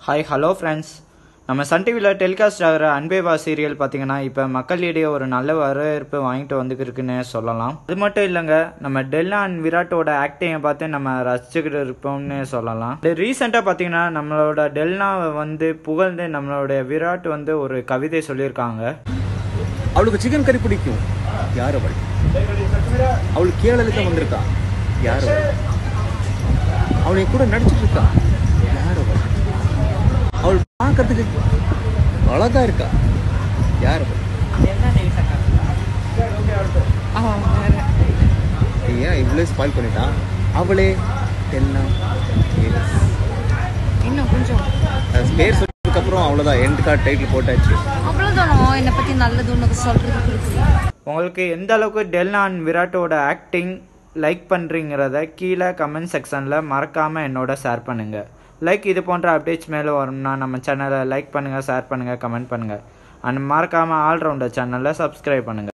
hi hello friends நம்ம Sun டிவியில் telecast ஆகிற அன்பேவா சீரியல் பார்த்தீங்கன்னா இப்போ மக்களிடையே ஒரு நல்ல வரவேற்பு வாங்கிட்டு வந்துருக்குன்னு சொல்லலாம் அது மட்டும் இல்லைங்க நம்ம டெல்லா அண்ட் விராட்டோட ஆக்டிங்கை பார்த்து நம்ம ரசிச்சுக்கிட்டு இருப்போம்னு சொல்லலாம் ரீசெண்டாக பார்த்தீங்கன்னா நம்மளோட டெல்னாவை வந்து புகழ்ந்து நம்மளோட விராட் வந்து ஒரு கவிதை சொல்லியிருக்காங்க அவளுக்கு சிக்கன் கறி பிடிக்கும் யார் அவள் அவள் கேரளத்துக்கு வந்திருக்கா யார் அவள் அவள் என் கூட நடிச்சிட்டு இருக்கா யார் அவள் அவள் பார்க்கறதுக்கு அழகா இருக்கா யார் அவள் ஏன் இவ்வளோ ஸ்பாயில் பண்ணிட்டான் அவளே எல்லாம் இன்னும் கொஞ்சம் பேர் சொன்னதுக்கு அப்புறம் அவ்வளோதான் எண்ட் கார்டு டைட்டில் போட்டாச்சு அவ்வளோதானோ என்னை பற்றி நல்லது உனக்கு சொல்கிறதுக்கு இருக்கு உங்களுக்கு எந்த அளவுக்கு டெல்னா அண்ட் விராட்டோட ஆக்டிங் லைக் பண்ணுறீங்கிறத கீழே கமெண்ட் செக்ஷனில் மறக்காமல் என்னோட ஷேர் பண்ணுங்கள் லைக் இது போன்ற அப்டேட்ஸ் மேலே வரும்னா நம்ம சேனலை லைக் பண்ணுங்கள் ஷேர் பண்ணுங்கள் கமெண்ட் பண்ணுங்கள் அண்ட் மறக்காமல் ஆல்ரவுண்டர் சேனலை சப்ஸ்கிரைப் பண்ணுங்கள்